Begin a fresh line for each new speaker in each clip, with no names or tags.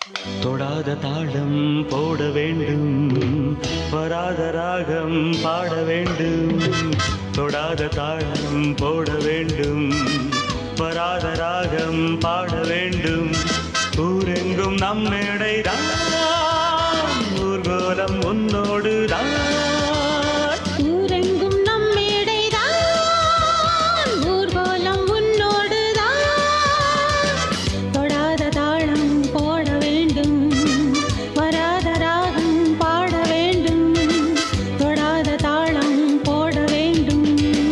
தொடாத தாளம் போட வேண்டும் வராத ராகம் பாட வேண்டும் தொடாத தாளம் போட வேண்டும் வராத ராகம் பாட வேண்டும் ஊரெங்கும் நம்மிடை தான் ஊர்கோலம் உன்னோடு தான்
ஊரெங்கும் நம்மிடைதான் ஊர்வலம் உன்னோடுதான் தொடாத தாளம் போட வேண்டும் வராத ராகம் பாட வேண்டும் தொடாத தாளம் போட வேண்டும்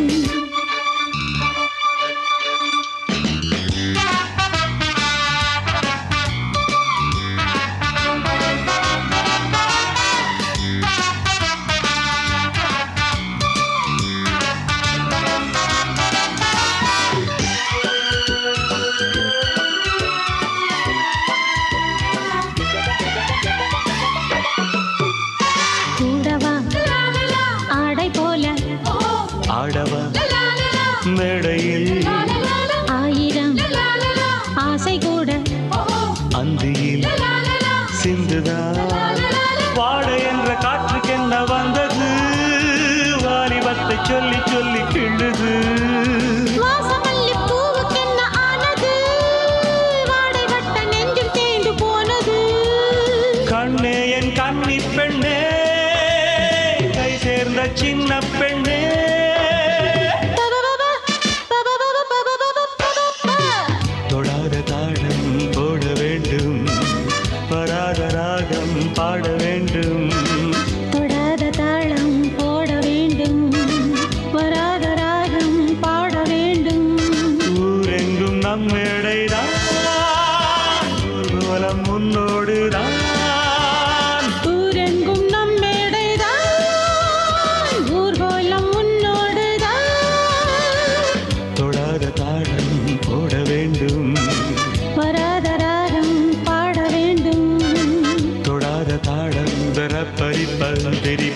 கூடவா ஆடை போல
ஆடவா மேடையில்
ஆயிரம் ஆசை கூட
அந்தியில் சிந்துதான் வாட என்ற காற்றுக்கென்ன வந்தது வாலிபத்தை சொல்லி சொல்லி கிள்ளுது
வாசமல்லி பூவுக்கென்ன ஆனது வாடை வட்ட நெஞ்சும் தேய்ந்து போனது
கண்ணே என் கன்னி பெண்ணே கை சேர்ந்த சின்ன பெண்ணே
பபபப, பபபப, பபபப, பபப.
தொடாத தாளம் போட வேண்டும் வராத ராகம் பாட வேண்டும்
தொடாத தாளம் போட வேண்டும் வராத ராகம் பாட வேண்டும்
ஊரெங்கும் நம்மிடைதான் ஊர்வலம் முன்னோடுதான்
ஊரெங்கும் நம்மிடைதான் ஊர்வலம் உன்னோடுதான்
தொடாத தாளம் போட வேண்டும்
வராத ராகம் பாட வேண்டும்
தொடாத தாளம் தர பறிப்பந்திரி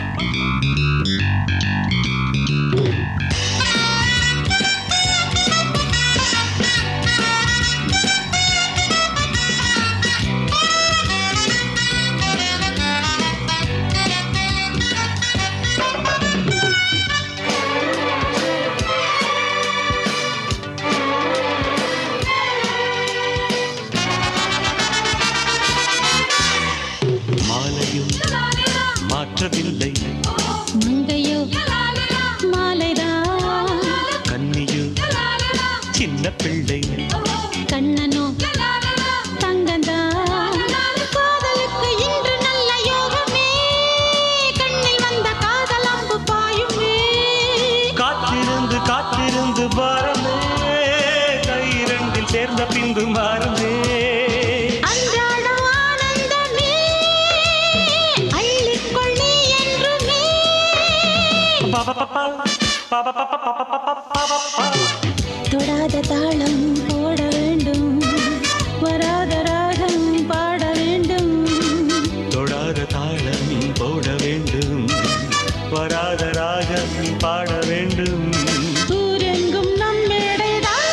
மாலையும் மாற்றவில்லை
மங்கையோ மாலைதான்
கன்னியு சின்ன பிள்ளை
கண்ணனோ தங்கந்தான் காதலுக்கு இன்று நல்ல யோகமே கண்ணில் வந்த காதல் அம்பு பாயுமே
காத்திருந்து காத்திருந்து பாரமே கை இரண்டில் சேர்ந்த பின்பு மாறுமே
அன்றாடம் ஆனந்தமே அள்ளிக்கொள் நீ என்றுமே
பபபபா, பபபபபபபபபபா.
தொடாத தாளம் போட வேண்டும் வராத ராகம் பாட வேண்டும்
தொடாத தாளம் போட வேண்டும் வராத ராகம் பாட வேண்டும்
ஊரெங்கும் நம்மிடைதான்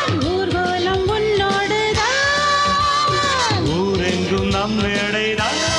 ஊர்வலம் உன்னோடுதான்
ஊரெங்கும் நம்மிடைதான்